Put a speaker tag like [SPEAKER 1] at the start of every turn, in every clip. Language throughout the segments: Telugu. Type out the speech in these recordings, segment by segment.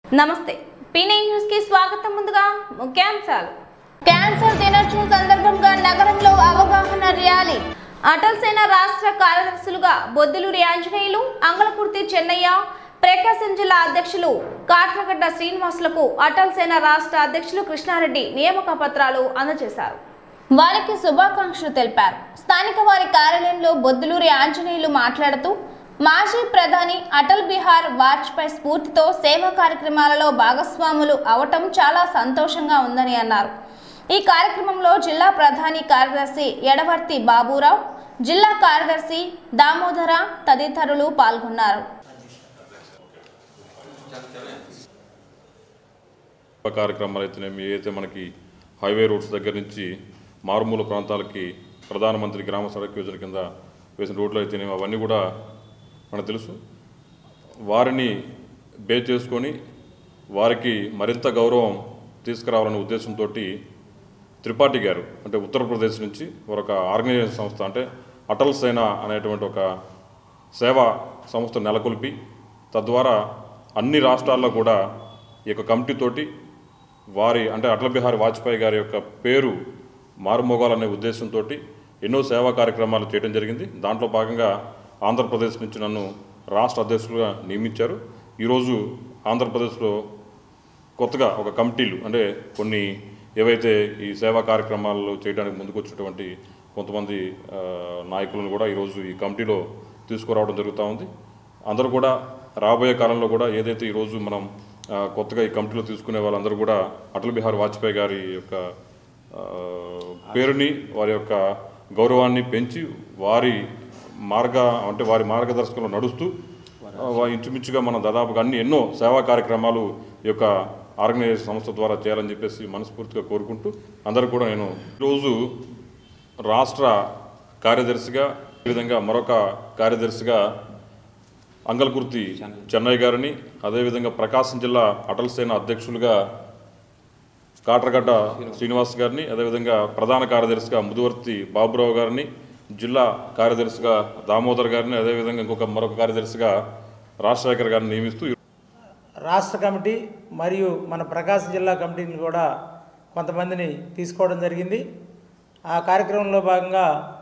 [SPEAKER 1] నమస్తే పీనే న్యూస్ కి స్వాగతం ముందుగా ముఖ్యాంశాలు క్యాన్సర్ దినోత్సవం సందర్భంగా నగరంలో అవగాహన ర్యాలీ అటల్ సేన రాష్ట్ర కార్యదర్శులుగా బొద్దులూరి ఆంజనేయులు అంగళకుర్తి చెన్నయ్య ప్రకాశం జిల్లా అధ్యక్షులు కాట్రగడ్డ శ్రీనివాసులకు అటల్ సేన రాష్ట్ర అధ్యక్షులు కృష్ణారెడ్డి నియామక పత్రాలు అందజేశారు వారికి శుభాకాంక్షలు తెలిపారు స్థానిక వారి కార్యాలయంలో బొద్దులూరి ఆంజనేయులు మాట్లాడుతూ మాజీ ప్రధాని అటల్ బిహార్ వాజ్పేయి స్ఫూర్తితో సేవా కార్యక్రమాలలో భాగస్వాములు అవటం చాలా సంతోషంగా ఉందని అన్నారు ఈ కార్యక్రమంలో జిల్లా ప్రధాని కార్యదర్శి ఎడవర్తి బాబురావు జిల్లా కార్యదర్శి దామోదర తదితరులు పాల్గొన్నారు
[SPEAKER 2] కార్యక్రమాలు అయితేనేమి ఏదైతే మనకి హైవే రోడ్స్ దగ్గర నుంచి మారుమూల ప్రాంతాలకి ప్రధానమంత్రి గ్రామ సడక్ యోజన కింద వేసిన రోడ్లు అయితేనేమి అవన్నీ కూడా మనకు తెలుసు వారిని బే చేసుకొని వారికి మరింత గౌరవం తీసుకురావాలనే ఉద్దేశంతో త్రిపాఠి గారు అంటే ఉత్తరప్రదేశ్ నుంచి ఒక ఆర్గనైజేషన్ సంస్థ అంటే అటల్ సేన అనేటువంటి ఒక సేవా సంస్థ నెలకొల్పి తద్వారా అన్ని రాష్ట్రాల్లో కూడా ఈ యొక్క కమిటీతోటి వారి అంటే అటల్ బిహారీ వాజ్పేయి గారి యొక్క పేరు మారుమోగాలనే ఉద్దేశంతో ఎన్నో సేవా కార్యక్రమాలు చేయడం జరిగింది దాంట్లో భాగంగా ఆంధ్రప్రదేశ్ నుంచి నన్ను రాష్ట్ర అధ్యక్షులుగా నియమించారు ఈరోజు ఆంధ్రప్రదేశ్లో కొత్తగా ఒక కమిటీలు అంటే కొన్ని ఏవైతే ఈ సేవా కార్యక్రమాలు చేయడానికి ముందుకు వచ్చినటువంటి కొంతమంది ఆ, నాయకులను కూడా ఈరోజు ఈ కమిటీలో తీసుకురావడం జరుగుతూ ఉంది అందరూ కూడా రాబోయే కాలంలో కూడా ఏదైతే ఈరోజు మనం ఆ, కొత్తగా ఈ కమిటీలో తీసుకునే వాళ్ళందరూ కూడా అటల్ బిహారీ వాజ్పేయి గారి యొక్క ఆ, పేరుని వారి యొక్క గౌరవాన్ని పెంచి వారి మార్గ అంటే వారి మార్గదర్శకంలో నడుస్తూ ఆ, వా- ఇంచుమించుగా మనం దాదాపుగా అన్ని ఎన్నో సేవా కార్యక్రమాలు ఈ యొక్క ఆర్గనైజేషన్ సంస్థ ద్వారా చేయాలని చెప్పేసి మనస్ఫూర్తిగా కోరుకుంటూ అందరూ కూడా నేను ఈరోజు రాష్ట్ర కార్యదర్శిగా ఈ విధంగా మరొక కార్యదర్శిగా అంగల్కుర్తి చెన్నై గారిని అదేవిధంగా ప్రకాశం జిల్లా అటల్ సేన అధ్యక్షులుగా కాట్రగడ్డ శ్రీనివాస్ గారిని అదేవిధంగా ప్రధాన కార్యదర్శిగా ముదువర్తి బాబురావు గారిని జిల్లా కార్యదర్శిగా దామోదర్ గారిని అదేవిధంగా ఇంకొక మరొక కార్యదర్శిగా రాజశేఖర్ గారిని నియమిస్తూ
[SPEAKER 3] రాష్ట్ర కమిటీ మరియు మన ప్రకాశం జిల్లా కమిటీని కూడా కొంతమందిని తీసుకోవడం జరిగింది ఆ కార్యక్రమంలో భాగంగా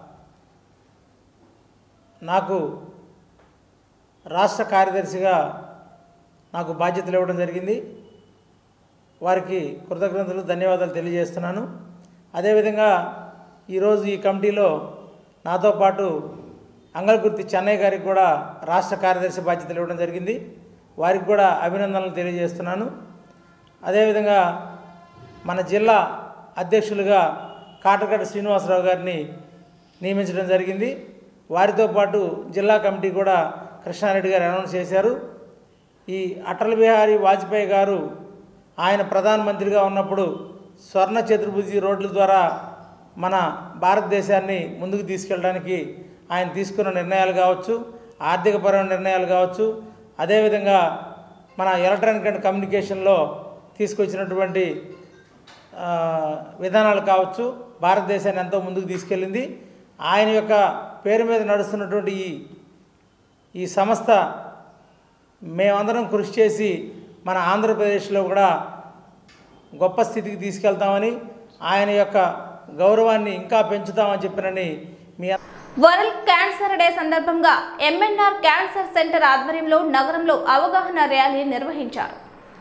[SPEAKER 3] నాకు రాష్ట్ర కార్యదర్శిగా నాకు బాధ్యతలు ఇవ్వడం జరిగింది వారికి కృతజ్ఞతలు ధన్యవాదాలు తెలియజేస్తున్నాను అదేవిధంగా ఈరోజు ఈ కమిటీలో నాతో పాటు అంగల్గుర్తి చెన్నై గారికి కూడా రాష్ట్ర కార్యదర్శి బాధ్యతలు ఇవ్వడం జరిగింది వారికి కూడా అభినందనలు తెలియజేస్తున్నాను అదేవిధంగా మన జిల్లా అధ్యక్షులుగా కాటగడ్డ శ్రీనివాసరావు గారిని నియమించడం జరిగింది వారితో పాటు జిల్లా కమిటీ కూడా కృష్ణారెడ్డి గారు అనౌన్స్ చేశారు ఈ అటల్ బిహారీ వాజ్పేయి గారు ఆయన ప్రధానమంత్రిగా ఉన్నప్పుడు స్వర్ణ చతుర్భుజి రోడ్ల ద్వారా మన భారతదేశాన్ని ముందుకు తీసుకెళ్ళడానికి ఆయన తీసుకున్న నిర్ణయాలు కావచ్చు ఆర్థికపరమైన నిర్ణయాలు కావచ్చు అదేవిధంగా మన ఎలక్ట్రానిక్ అండ్ కమ్యూనికేషన్లో తీసుకొచ్చినటువంటి ఆ, విధానాలు కావచ్చు భారతదేశాన్ని ఎంతో ముందుకు తీసుకెళ్ళింది ఆయన యొక్క పేరు మీద నడుస్తున్నటువంటి ఈ ఈ సంస్థ మేమందరం కృషి చేసి మన ఆంధ్రప్రదేశ్లో కూడా గొప్ప స్థితికి తీసుకెళ్తామని ఆయన యొక్క గౌరవాన్ని ఇంకా పెంచుతామని చెప్పినని మీ
[SPEAKER 1] వరల్డ్ క్యాన్సర్ డే సందర్భంగా ఎంఎన్ఆర్ క్యాన్సర్ సెంటర్ ఆధ్వర్యంలో నగరంలో అవగాహన ర్యాలీ నిర్వహించారు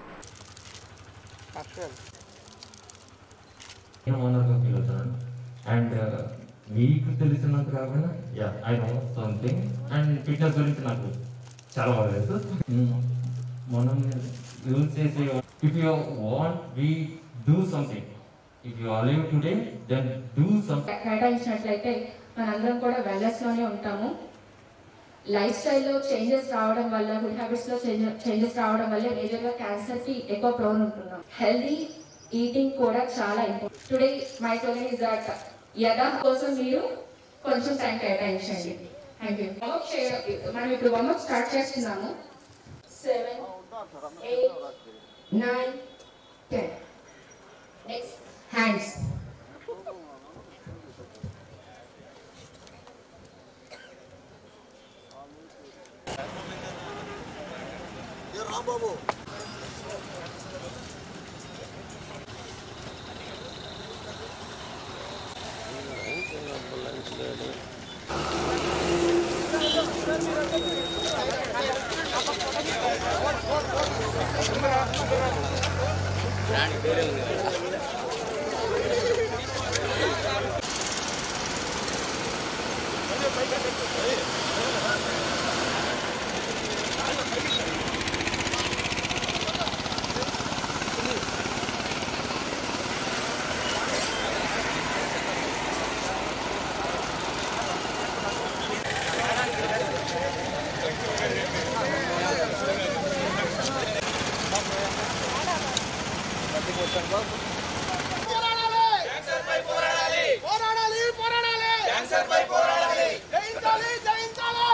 [SPEAKER 4] నేను ఓనర్గా ఫీల్ అవుతున్నాను అండ్ మీకు తెలిసినంత కాకుండా ya I know something and fitness గురించి నాకు చాలా బాగా తెలుసు మనం యూజ్ చేసే if you want we do something if you alive today then do something
[SPEAKER 5] కేటాయించినట్లయితే మనందరం కూడా వెల్నెస్ లోనే ఉంటాము లైఫ్ స్టైల్లో చేంజెస్ రావడం వల్ల గుడ్ హ్యాబిట్స్ లో చేంజెస్ రావడం వల్ల మేజర్ గా క్యాన్సర్ కి ఎక్కువ ప్రోన్ ఉంటున్నాం హెల్దీ ఈటింగ్ కూడా చాలా important today my tolling is that యదా కోసం మీరు కొంచెం టైం కేటాయించండి థ్యాంక్ యూ వార్మప్ చేయ మనం ఇప్పుడు వార్మప్ స్టార్ట్ చేస్తున్నాము seven eight nine ten next hands
[SPEAKER 6] పోరాడాలి పోరాడాలి క్యాన్సర్ పై పోరాడాలి జయించాలి జయించాలి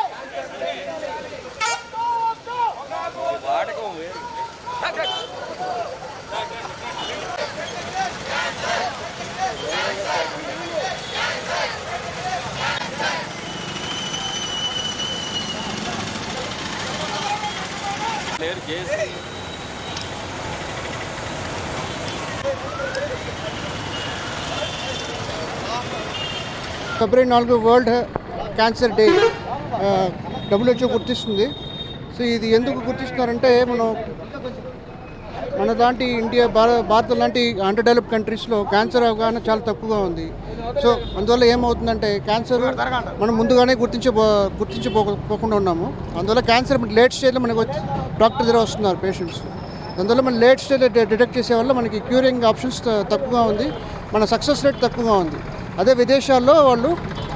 [SPEAKER 7] ఫిబ్రవరి నాలుగు వరల్డ్ క్యాన్సర్ డే డబ్ల్యూహెచ్ఓ గుర్తిస్తుంది సో ఇది ఎందుకు గుర్తిస్తున్నారంటే మనం మన లాంటి ఇండియా భారత భారత లాంటి అండర్ డెవలప్ కంట్రీస్లో క్యాన్సర్ అవగాహన చాలా తక్కువగా ఉంది సో అందువల్ల ఏమవుతుందంటే క్యాన్సర్ మనం ముందుగానే గుర్తించబో గుర్తించబోకుండా ఉన్నాము అందువల్ల క్యాన్సర్ లేట్ స్టేజ్లో మనకు వచ్చి డాక్టర్ దగ్గర వస్తున్నారు పేషెంట్స్ అందువల్ల మనం లేట్ స్టేజ్లో డిటెక్ట్ చేసే వల్ల మనకి క్యూరింగ్ ఆప్షన్స్ త- తక్కువగా ఉంది మన సక్సెస్ రేట్ తక్కువగా ఉంది అదే విదేశాల్లో వాళ్ళు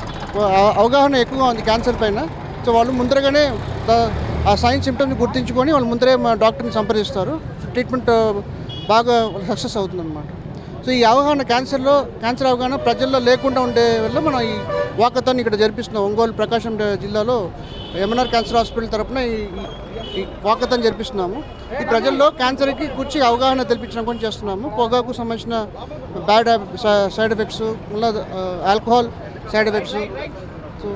[SPEAKER 7] అవ- అవగాహన ఎక్కువగా ఉంది క్యాన్సర్ పైన సో వాళ్ళు ముందరగానే ద- ఆ సైన్స్ సిమ్టమ్ని గుర్తించుకొని వాళ్ళు ముందరే మా డాక్టర్ని సంప్రదిస్తారు ట్రీట్మెంట్ బాగా సక్సెస్ అవుతుందన్నమాట సో ఈ అవగాహన క్యాన్సర్లో క్యాన్సర్ అవగాహన ప్రజల్లో లేకుండా ఉండే వల్ల మనం ఈ వాకథాన్ని ఇక్కడ జరిపిస్తున్నాం ఒంగోలు ప్రకాశం జిల్లాలో ఎంఎన్ఆర్ క్యాన్సర్ హాస్పిటల్ తరపున ఈ ఈ వాకథాన్ని జరిపిస్తున్నాము ఈ ప్రజల్లో క్యాన్సర్కి కూర్చి అవగాహన తెప్పించడం కోసం చేస్తున్నాము పొగాకు సంబంధించిన బ్యాడ్ సైడ్ ఎఫెక్ట్స్ మళ్ళీ ఆల్కహాల్ సైడ్ ఎఫెక్ట్స్ సో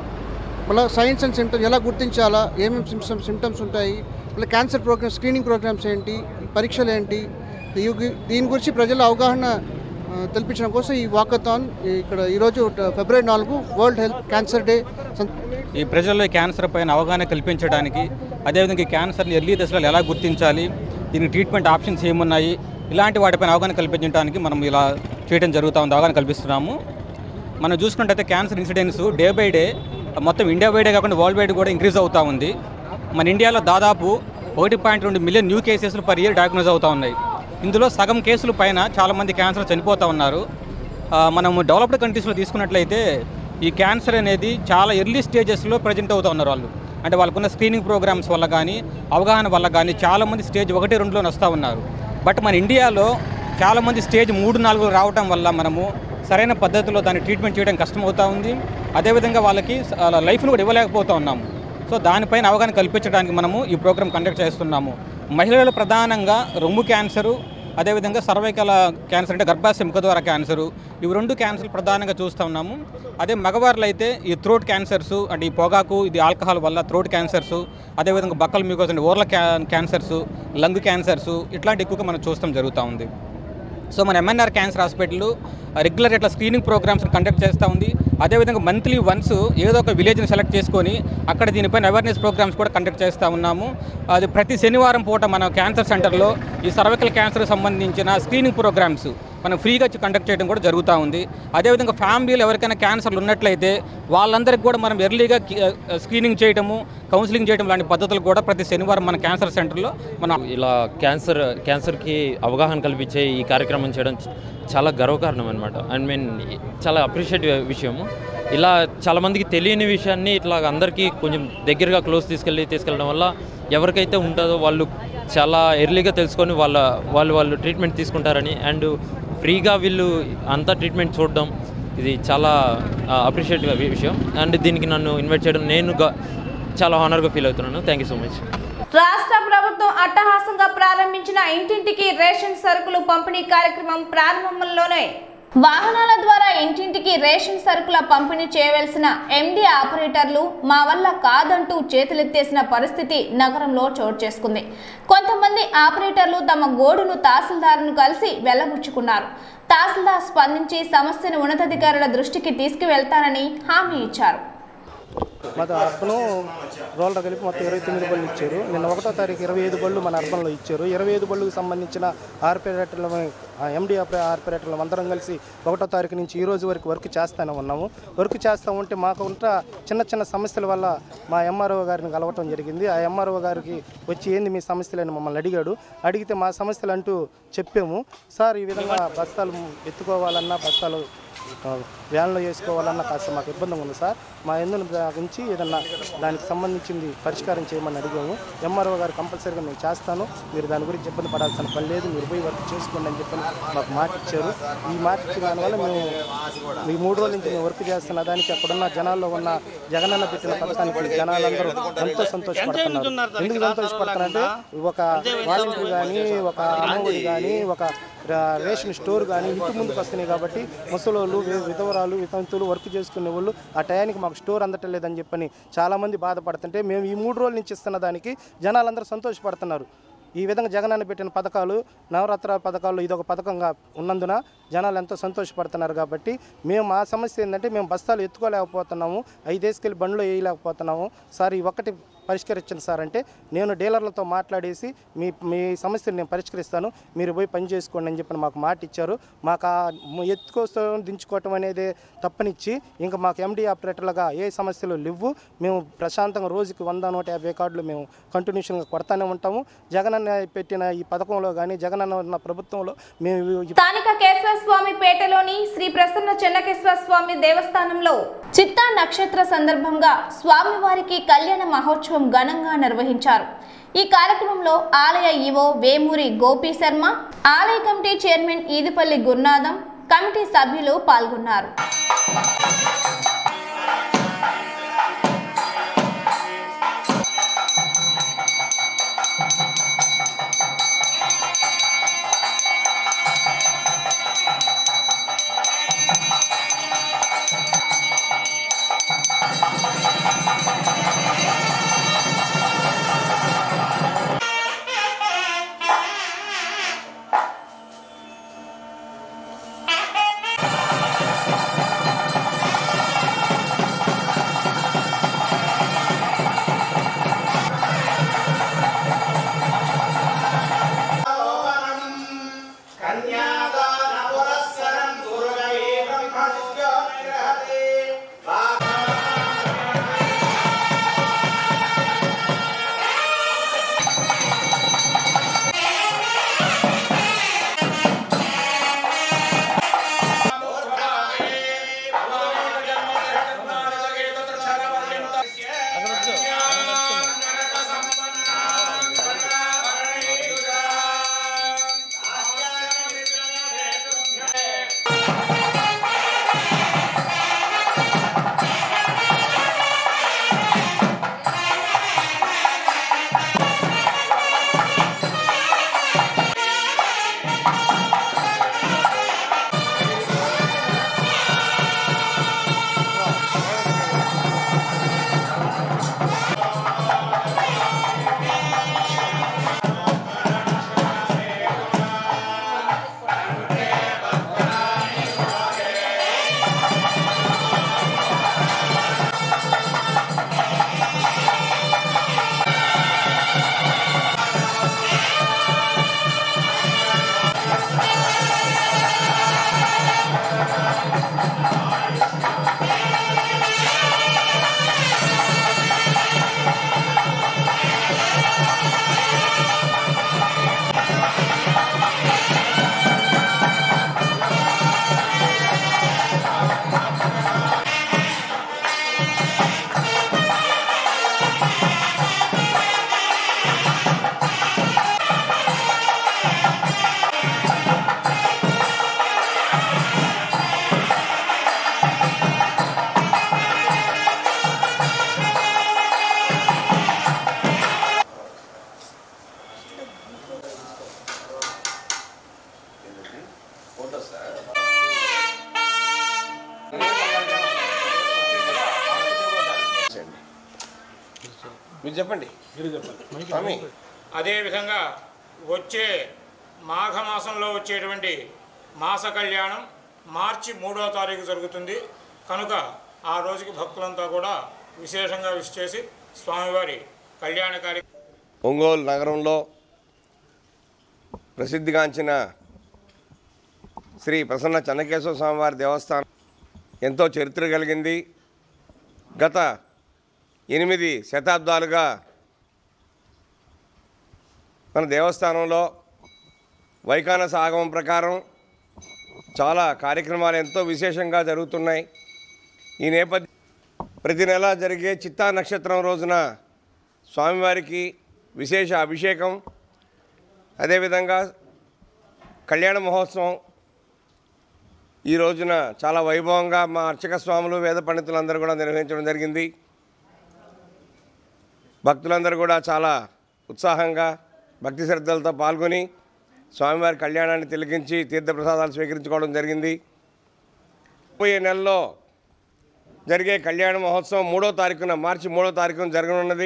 [SPEAKER 7] మళ్ళీ సైన్స్ అండ్ సిమ్టమ్స్ ఎలా గుర్తించాలా ఏమేమి సిమ్టమ్స్ సిమ్టమ్స్ ఉంటాయి మళ్ళీ క్యాన్సర్ ప్రోగ్రామ్స్ స్క్రీనింగ్ ప్రోగ్రామ్స్ ఏంటి పరీక్షలు ఏంటి ఈ- దీని గురించి ప్రజల అవగాహన ఆ, తెల్పించడం కోసం ఈ వాకథాన్ ఇక్కడ ఈరోజు ఫిబ్రవరి నాలుగు వరల్డ్ హెల్త్ క్యాన్సర్ డే సం-
[SPEAKER 8] ఈ ప్రజల్లో ఈ క్యాన్సర్ పైన అవగాహన కల్పించడానికి అదేవిధంగా ఈ క్యాన్సర్ని ఎర్లీ దశలో ఎలా గుర్తించాలి దీనికి ట్రీట్మెంట్ ఆప్షన్స్ ఏమున్నాయి ఇలాంటి వాటిపైన అవగాహన కల్పించడానికి మనం ఇలా చేయడం జరుగుతూ ఉంది అవగాహన కల్పిస్తున్నాము మనం చూసుకున్నట్టయితే cancer incidence day by day మొత్తం ఇండియా వైడే కాకుండా వరల్డ్ వైడ్ కూడా ఇంక్రీజ్ అవుతూ ఉంది మన ఇండియాలో దాదాపు ఒకటి పాయింట్ రెండు మిలియన్ న్యూ కేసెస్లు పర్ ఇయర్ డయాగ్నోజ్ అవుతూ ఉన్నాయి ఇందులో సగం కేసుల పైన చాలామంది క్యాన్సర్ చనిపోతూ ఉన్నారు ఆ, మనం డెవలప్డ్ కంట్రీస్లో తీసుకున్నట్లయితే ఈ క్యాన్సర్ అనేది చాలా ఎర్లీ స్టేజెస్లో ప్రజెంట్ అవుతూ ఉన్నారు వాళ్ళు అంటే వాళ్ళకున్న స్క్రీనింగ్ ప్రోగ్రామ్స్ వల్ల కానీ అవగాహన వల్ల కానీ చాలామంది స్టేజ్ ఒకటి రెండులోనే వస్తూ ఉన్నారు బట్ మన ఇండియాలో చాలామంది స్టేజ్ మూడు నాలుగు రావటం వల్ల మనము సరైన పద్ధతిలో దాన్ని ట్రీట్మెంట్ చేయడం కష్టమవుతూ ఉంది అదేవిధంగా వాళ్ళకి లైఫ్ను కూడా ఇవ్వలేకపోతూ ఉన్నాము సో దానిపైన అవగాహన కల్పించడానికి మనము ఈ ప్రోగ్రామ్ కండక్ట్ చేస్తున్నాము మహిళలు ప్రధానంగా రొమ్ము క్యాన్సరు అదేవిధంగా సర్వైకల క్యాన్సర్ అంటే గర్భాశయ ముఖ ద్వారా క్యాన్సరు ఇవి రెండు క్యాన్సర్లు ప్రధానంగా చూస్తూ ఉన్నాము అదే మగవారిలో అయితే ఈ థ్రోట్ క్యాన్సర్స్ అంటే ఈ పొగాకు ఇది ఆల్కహాల్ వల్ల థ్రోట్ క్యాన్సర్స్ అదేవిధంగా బక్కల మ్యూకోస్ అంటే ఓర్ల క్యా క్యాన్సర్స్ లంగ్ క్యాన్సర్స్ ఇట్లాంటి ఎక్కువగా మనం చూస్తాం జరుగుతూ ఉంది సో మన ఎంఎన్ఆర్ క్యాన్సర్ హాస్పిటల్ రెగ్యులర్ ఇట్లా స్క్రీనింగ్ ప్రోగ్రామ్స్ కండక్ట్ చేస్తూ ఉంది అదేవిధంగా మంత్లీ వన్స్ ఏదో ఒక విలేజ్ని సెలెక్ట్ చేసుకొని అక్కడ దీనిపైన అవేర్నెస్ ప్రోగ్రామ్స్ కూడా కండక్ట్ చేస్తూ ఉన్నాము అది ప్రతి శనివారం పూట మన క్యాన్సర్ సెంటర్లో ఈ సర్వైకల్ క్యాన్సర్ సంబంధించిన స్క్రీనింగ్ ప్రోగ్రామ్స్ మనం ఫ్రీగా కండక్ట్ చేయడం కూడా జరుగుతూ ఉంది అదేవిధంగా ఫ్యామిలీలో ఎవరికైనా క్యాన్సర్లు ఉన్నట్లయితే వాళ్ళందరికీ కూడా మనం ఎర్లీగా స్క్రీనింగ్ చేయడము కౌన్సిలింగ్ చేయడం లాంటి పద్ధతులు కూడా ప్రతి శనివారం మన క్యాన్సర్ సెంటర్లో మనం
[SPEAKER 9] ఇలా క్యాన్సర్ క్యాన్సర్కి అవగాహన కల్పించే ఈ కార్యక్రమం చేయడం చ- చాలా గర్వకారణం అనమాట ఐ మీన్ చాలా అప్రిషియేట్ విషయము ఇలా చాలామందికి తెలియని విషయాన్ని ఇట్లా అందరికీ కొంచెం దగ్గరగా క్లోజ్ తీసుకెళ్ళి తీసుకెళ్ళడం వల్ల ఎవరికైతే ఉంటుందో వాళ్ళు చాలా ఎర్లీగా తెలుసుకొని వాళ్ళ వాళ్ళు వాళ్ళు ట్రీట్మెంట్ తీసుకుంటారని అండ్ ఫ్రీగా వీళ్ళు అంతా ట్రీట్మెంట్ చూడడం ఇది చాలా అప్రిషియేట్ విషయం అండ్ దీనికి నన్ను ఇన్వైట్ చేయడం నేను గా- చాలా హానర్గా ఫీల్ అవుతున్నాను థ్యాంక్ యూ సో మచ్
[SPEAKER 1] రాష్ట్ర ప్రభుత్వం అట్టహాసంగా ప్రారంభించిన ఇంటింటికి రేషన్ సరుకులు పంపిణీ కార్యక్రమం ప్రారంభంలోనే వాహనాల ద్వారా ఇంటింటికి రేషన్ సరుకుల పంపిణీ చేయవలసిన ఎండి ఆపరేటర్లు మా వల్ల కాదంటూ చేతులెత్తేసిన పరిస్థితి నగరంలో చోటు చేసుకుంది కొంతమంది ఆపరేటర్లు తమ గోడును తహసీల్దార్ను కలిసి వెల్లబుచ్చుకున్నారు తహసీల్దార్ స్పందించి సమస్యను ఉన్నతాధికారుల దృష్టికి తీసుకువెళ్తానని హామీ ఇచ్చారు
[SPEAKER 10] మొత్తం అర్బన్ రోలర్ కలిపి మొత్తం ఇరవై తొమ్మిది బళ్ళు ఇచ్చారు నిన్న ఒకటో తారీఖు ఇరవై ఐదు బళ్ళు మన అర్బన్లో ఇచ్చారు ఇరవై ఐదు బళ్ళుకు సంబంధించిన ఆర్పరేటర్ల ఎండి ఆర్పరేటర్లు అందరం కలిసి ఒకటో తారీఖు నుంచి ఈ రోజు వరకు వర్క్ చేస్తూనే ఉన్నాము వర్క్ చేస్తూ ఉంటే మాకు ఉంట చిన్న చిన్న సమస్యల వల్ల మా ఎంఆర్ఓ గారిని కలవటం జరిగింది ఆ ఎంఆర్ఓ గారికి వచ్చి ఏంది మీ సమస్యలని మమ్మల్ని అడిగాడు అడిగితే మా సమస్యలు అంటూ చెప్పాము సార్ ఈ విధంగా బస్తాలు ఎత్తుకోవాలన్నా బస్తాలు ఆ, వ్యాన్లో వేసుకోవాలన్నా కాస్త మాకు ఇబ్బందిగా ఉంది సార్ మా ఎందుకు గురించి ఏదన్నా దానికి సంబంధించింది పరిష్కారం చేయమని అడిగాము ఎంఆర్ఓ గారు కంపల్సరీగా నేను చేస్తాను మీరు దాని గురించి ఇబ్బంది పడాల్సిన పని లేదు మీరు పోయి వర్క్ చేసుకోండి అని చెప్పని మాకు మాట ఇచ్చారు ఈ మాట ఇచ్చిన దానివల్ల మేము ఈ మూడు రోజుల నుంచి మేము వర్క్ చేస్తున్న దానికి అక్కడున్న జనాల్లో ఉన్న జగనన్న పెట్టిన పథకానికి జనాలందరూ ఎంతో సంతోషపడుతున్నారు ఎందుకు సంతోషపడుతున్నారంటే ఒక వాలంటీర్ కానీ ఒక అమ్మఒడి కానీ ఒక రా- రేషన్ స్టోర్ కానీ ఇంటి ముందుకు వస్తున్నాయి కాబట్టి ముసలోళ్ళు వి- విధవరాలు వితంతులు వర్క్ చేసుకునే వాళ్ళు ఆ టయానికి మాకు స్టోర్ అందటం లేదని చెప్పని చాలామంది బాధపడుతుంటే మేము ఈ మూడు రోజుల నుంచి ఇస్తున్న దానికి జనాలందరూ సంతోషపడుతున్నారు ఈ విధంగా జగనన్న పెట్టిన పథకాలు నవరాత్ర పథకాలు ఇదొక పథకంగా ఉన్నందున జనాలు ఎంతో సంతోషపడుతున్నారు కాబట్టి మేము మా సమస్య ఏంటంటే మేము బస్తాలు ఎత్తుకోలేకపోతున్నాము ఐదేసుకెళ్ళి బండ్లో వేయలేకపోతున్నాము సార్ ఈ ఒక్కటి పరిష్కరించండి సార్ అంటే నేను డీలర్లతో మాట్లాడేసి మీ మీ సమస్యను నేను పరిష్కరిస్తాను మీరు పోయి పని చేసుకోండి అని చెప్పి మాకు మాట ఇచ్చారు మాకు ఆ మ- ఎత్తుకోవడం దించుకోవటం అనేది తప్పనిచ్చి ఇంకా మాకు ఎండి ఆపరేటర్లుగా ఏ సమస్యలు లేవు మేము ప్రశాంతంగా రోజుకి వంద నూట యాభై కార్డులు మేము కంటిన్యూషన్గా కొడతానే ఉంటాము జగనన్న పెట్టిన ఈ పథకంలో కానీ జగనన్న ఉన్న ప్రభుత్వంలో మేము ఈ
[SPEAKER 1] స్థానిక కేశవ స్వామి పేటలోని శ్రీ ప్రసన్న చెన్నకేశ్వర స్వామి దేవస్థానంలో చిత్తా నక్షత్ర సందర్భంగా స్వామివారికి కళ్యాణ మహోత్సవం ఘనంగా నిర్వహించారు ఈ కార్యక్రమంలో ఆలయ ఈవో వేమూరి గోపి శర్మ ఆలయ committee chairman Edipalli Gurunatham committee సభ్యులు పాల్గొన్నారు
[SPEAKER 6] మీరు చెప్పండి స్వామి
[SPEAKER 11] అదేవిధంగా వచ్చే మాఘమాసంలో వచ్చేటువంటి మాస కళ్యాణం మార్చి మూడో తారీఖు జరుగుతుంది కనుక ఆ రోజుకి భక్తులంతా కూడా విశేషంగా విష్ చేసి స్వామివారి కళ్యాణ కార్య
[SPEAKER 6] ఒంగోలు నగరంలో ప్రసిద్ధిగాంచిన శ్రీ ప్రసన్న చెన్నకేశ్వర స్వామివారి దేవస్థానం ఎంతో చరిత్ర కలిగింది గత ఎనిమిది శతాబ్దాలుగా మన దేవస్థానంలో వైఖానస ఆగమం ప్రకారం చాలా కార్యక్రమాలు ఎంతో విశేషంగా జరుగుతున్నాయి ఈ నేపథ్యం ప్రతి నెల జరిగే చిత్తా నక్షత్రం రోజున స్వామివారికి విశేష అభిషేకం అదేవిధంగా కళ్యాణ మహోత్సవం ఈ రోజున చాలా వైభవంగా మా అర్చక స్వాములు వేద పండితులందరూ కూడా నిర్వహించడం జరిగింది భక్తులందరూ కూడా చాలా ఉత్సాహంగా భక్తి శ్రద్ధలతో పాల్గొని స్వామివారి కళ్యాణాన్ని తిలకించి తీర్థప్రసాదాలు స్వీకరించుకోవడం జరిగింది పోయే నెలలో జరిగే కళ్యాణ మహోత్సవం మూడో తారీఖున మార్చి మూడో తారీఖున జరగనున్నది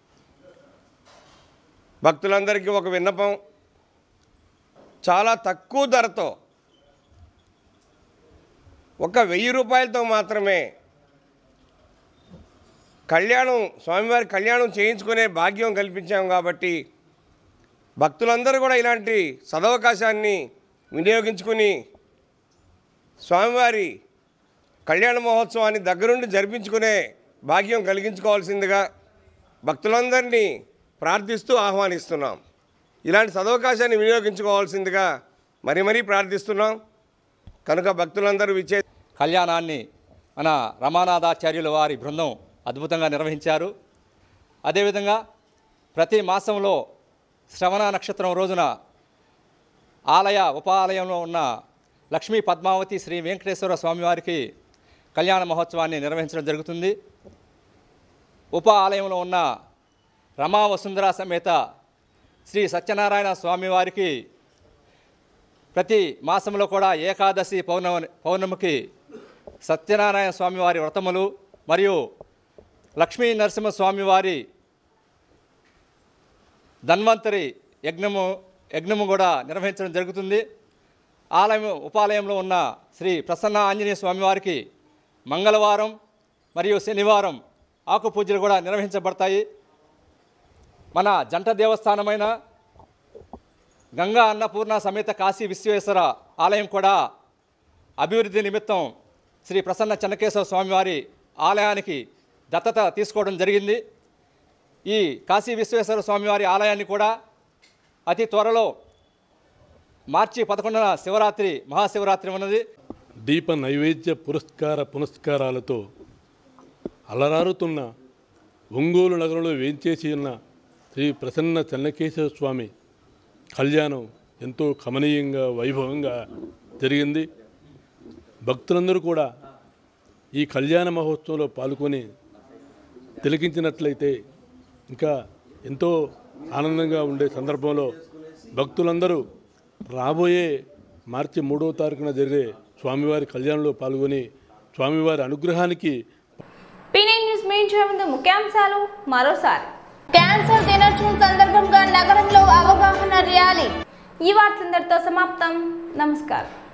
[SPEAKER 6] భక్తులందరికీ ఒక విన్నపం చాలా తక్కువ ధరతో ఒక వెయ్యి రూపాయలతో మాత్రమే కళ్యాణం స్వామివారి కళ్యాణం చేయించుకునే భాగ్యం కల్పించాం కాబట్టి భక్తులందరూ కూడా ఇలాంటి సదవకాశాన్ని వినియోగించుకుని స్వామివారి కళ్యాణ మహోత్సవాన్ని దగ్గరుండి జరిపించుకునే భాగ్యం కలిగించుకోవాల్సిందిగా భక్తులందరినీ ప్రార్థిస్తూ ఆహ్వానిస్తున్నాం ఇలాంటి సదవకాశాన్ని వినియోగించుకోవాల్సిందిగా మరీ మరీ ప్రార్థిస్తున్నాం కనుక భక్తులందరూ విచ్చే
[SPEAKER 12] కళ్యాణాన్ని మన రమానాథాచార్యుల వారి బృందం అద్భుతంగా నిర్వహించారు అదేవిధంగా ప్రతి మాసంలో శ్రవణ నక్షత్రం రోజున ఆలయ ఉపాలయంలో ఉన్న లక్ష్మీ పద్మావతి శ్రీ వెంకటేశ్వర స్వామివారికి కళ్యాణ మహోత్సవాన్ని నిర్వహించడం జరుగుతుంది ఉప ఆలయంలో ఉన్న రమా వసుంధర సమేత శ్రీ సత్యనారాయణ స్వామివారికి ప్రతి మాసంలో కూడా ఏకాదశి పౌర్ణమి పౌర్ణమికి సత్యనారాయణ స్వామివారి వ్రతములు మరియు లక్ష్మీ నరసింహ స్వామివారి ధన్వంతరి యజ్ఞము యజ్ఞము కూడా నిర్వహించడం జరుగుతుంది ఆలయం ఉపాలయంలో ఉన్న శ్రీ ప్రసన్న ఆంజనేయ స్వామివారికి మంగళవారం మరియు శనివారం ఆకు పూజలు కూడా నిర్వహించబడతాయి మన జంట దేవస్థానమైన గంగా అన్నపూర్ణ సమేత కాశీ విశ్వేశ్వర ఆలయం కూడా అభివృద్ధి నిమిత్తం శ్రీ ప్రసన్న చెన్నకేశ్వర స్వామివారి ఆలయానికి దత్తత తీసుకోవడం జరిగింది ఈ కాశీ విశ్వేశ్వర స్వామివారి ఆలయాన్ని కూడా అతి త్వరలో మార్చి పదకొండున శివరాత్రి మహాశివరాత్రి ఉన్నది
[SPEAKER 13] దీప నైవేద్య పురస్కార పునస్కారాలతో అలరారుతున్న ఒంగోలు నగరంలో వేంచేసి ఉన్న శ్రీ ప్రసన్న చెన్నకేశ్వర స్వామి కళ్యాణం ఎంతో కమనీయంగా వైభవంగా జరిగింది భక్తులందరూ కూడా ఈ కళ్యాణ మహోత్సవంలో పాల్గొని తిలకించినట్లయితే ఇంకా ఎంతో ఆనందంగా ఉండే సందర్భంలో భక్తులందరూ రాబోయే మార్చి మూడవ తారీఖున జరిగే స్వామివారి కళ్యాణంలో పాల్గొని స్వామివారి అనుగ్రహానికి
[SPEAKER 1] పీనై న్యూస్ మెయిన్ ముందు ముఖ్యాంశాలు మరోసారి క్యాన్సర్ దినోత్సవం సందర్భంగా నగరంలో అవగాహన ర్యాలీ ఈ వార్తలందరితో సమాప్తం నమస్కారం